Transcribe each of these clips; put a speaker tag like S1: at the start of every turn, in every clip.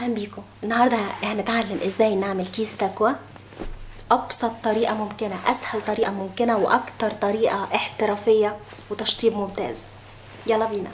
S1: اهلا بيكم النهارده هنتعلم ازاي نعمل كيس تكوى ابسط طريقه ممكنه اسهل طريقه ممكنه واكتر طريقه احترافيه وتشطيب ممتاز يلا بينا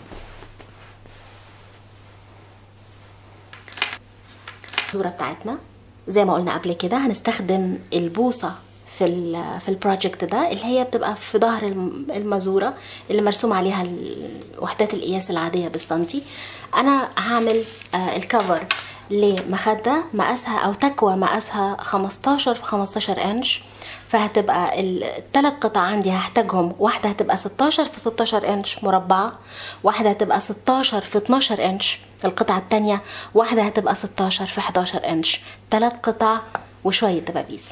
S1: الصوره بتاعتنا زي ما قلنا قبل كده هنستخدم البوصه في ال في البروجكت ده اللي هي بتبقى في ظهر المزوره اللي مرسوم عليها وحدات القياس العاديه بالسنتي انا هعمل الكفر لمخدة مقاسها أو تكوى مقاسها 15 في 15 إنش فهتبقى الثلاث قطع عندي هحتاجهم واحدة هتبقى 16 في 16 إنش مربعة واحدة هتبقى 16 في 12 إنش القطعة التانية واحدة هتبقى 16 في 11 إنش ثلاث قطع وشوية دبابيس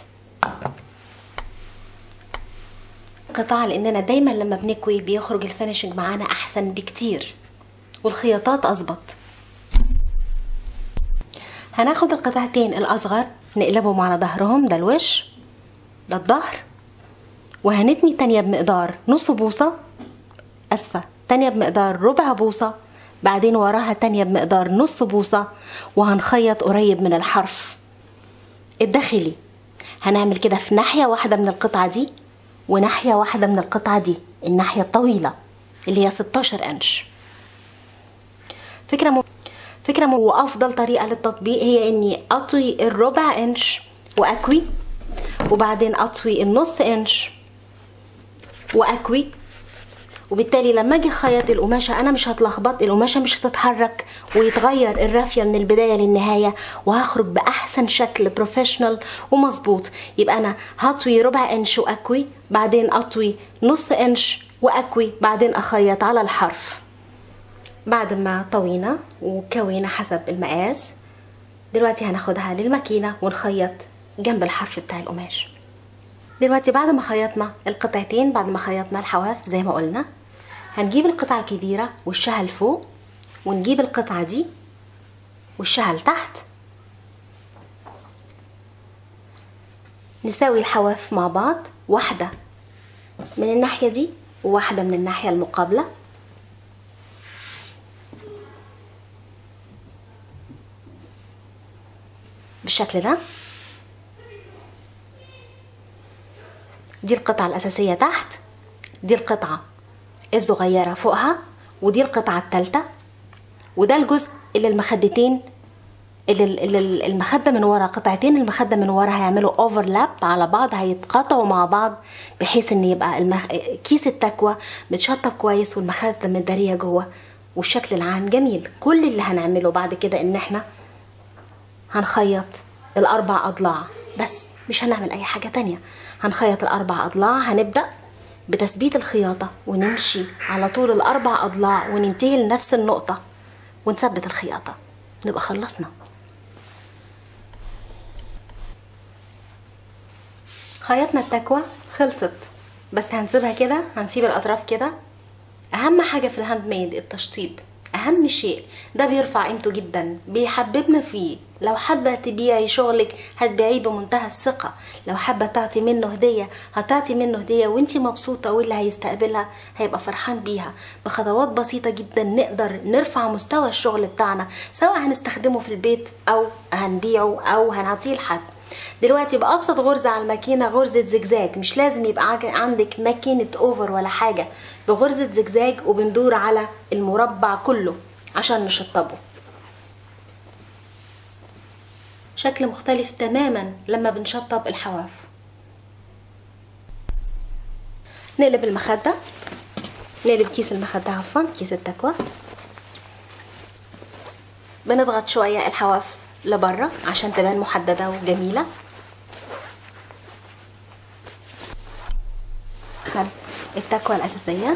S1: قطع لأننا دايما لما بنكوي بيخرج الفينشنج معانا أحسن بكتير والخياطات أظبط هناخد القطعتين الأصغر نقلبهم على ظهرهم ده الوش ده الظهر وهنتني تانية بمقدار نص بوصة أسفة تانية بمقدار ربع بوصة بعدين وراها تانية بمقدار نص بوصة وهنخيط قريب من الحرف الداخلي هنعمل كده في ناحية واحدة من القطعة دي وناحية واحدة من القطعة دي الناحية الطويلة اللي هي 16 انش فكرة م... فكرة م... وأفضل طريقة للتطبيق هي إني أطوي الربع انش وأكوي وبعدين أطوي النص انش وأكوي وبالتالي لما اجي اخيط القماشه انا مش هتلخبط القماشه مش هتتحرك ويتغير الرافيه من البدايه للنهايه وهخرج باحسن شكل بروفيشنال ومظبوط يبقى انا هطوي ربع انش واكوي بعدين اطوي نص انش واكوي بعدين اخيط على الحرف بعد ما طوينا وكوينا حسب المقاس دلوقتي هناخدها للماكينه ونخيط جنب الحرف بتاع القماش دلوقتي بعد ما خيطنا القطعتين بعد ما خيطنا الحواف زي ما قلنا هنجيب القطعة الكبيرة وشها لفوق ونجيب القطعة دي وشها لتحت نساوي الحواف مع بعض واحدة من الناحية دي وواحدة من الناحية المقابلة بالشكل ده دي القطعة الأساسية تحت دي القطعة الصغيرة فوقها ودي القطعة التالتة وده الجزء اللي المخدتين اللي المخدة من ورا قطعتين المخدة من ورا هيعملوا اوفرلاب على بعض هيتقاطعوا مع بعض بحيث ان يبقى المخ... كيس التكوى متشطب كويس والمخدة متدارية جوه والشكل العام جميل كل اللي هنعمله بعد كده ان احنا هنخيط الاربع اضلاع بس مش هنعمل اي حاجة تانية هنخيط الاربع اضلاع هنبدأ بتثبيت الخياطة ونمشي على طول الاربع اضلاع وننتهي لنفس النقطة ونثبت الخياطة نبقى خلصنا خيطنا التكوى خلصت بس هنسيبها كده هنسيب الاطراف كده اهم حاجة في الهاند ميد التشطيب اهم شيء ده بيرفع قيمته جدا بيحببنا فيه لو حابة تبيعي شغلك هتبيعيه بمنتهى الثقة لو حابة تعطي منه هدية هتعطي منه هدية وانتي مبسوطة واللي هيستقبلها هيبقى فرحان بيها بخطوات بسيطة جدا نقدر نرفع مستوى الشغل بتاعنا سواء هنستخدمه في البيت او هنبيعه او هنعطيه لحد دلوقتي بأبسط غرزة على الماكينة غرزة زجزاج مش لازم يبقى عندك ماكينة اوفر ولا حاجة بغرزة زجزاج وبندور على المربع كله عشان نشطبه شكل مختلف تماما لما بنشطب الحواف نقلب المخدة نقلب كيس المخدة عفوا كيس التكوى بنضغط شوية الحواف لبره عشان تبان محددة وجميلة خل التكوى الأساسية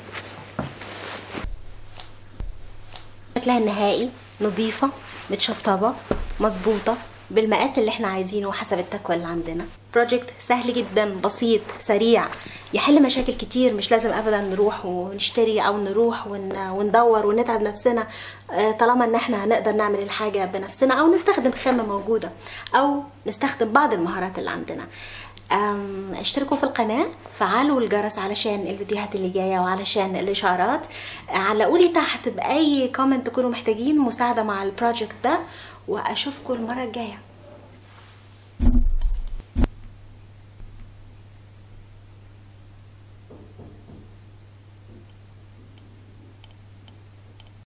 S1: شكلها النهائي نظيفة متشطبة مظبوطة بالمقاس اللي احنا عايزينه وحسب التكوى اللي عندنا بروجكت سهل جدا بسيط سريع يحل مشاكل كتير مش لازم ابدا نروح ونشتري او نروح ون... وندور ونتعب نفسنا طالما ان احنا هنقدر نعمل الحاجة بنفسنا او نستخدم خامة موجودة او نستخدم بعض المهارات اللي عندنا أم، اشتركوا في القناة فعلوا الجرس علشان الفيديوهات اللي جاية وعلشان الإشعارات علقوا لي تحت بأي كومنت تكونوا محتاجين مساعدة مع البروجكت ده وأشوفكم المرة الجاية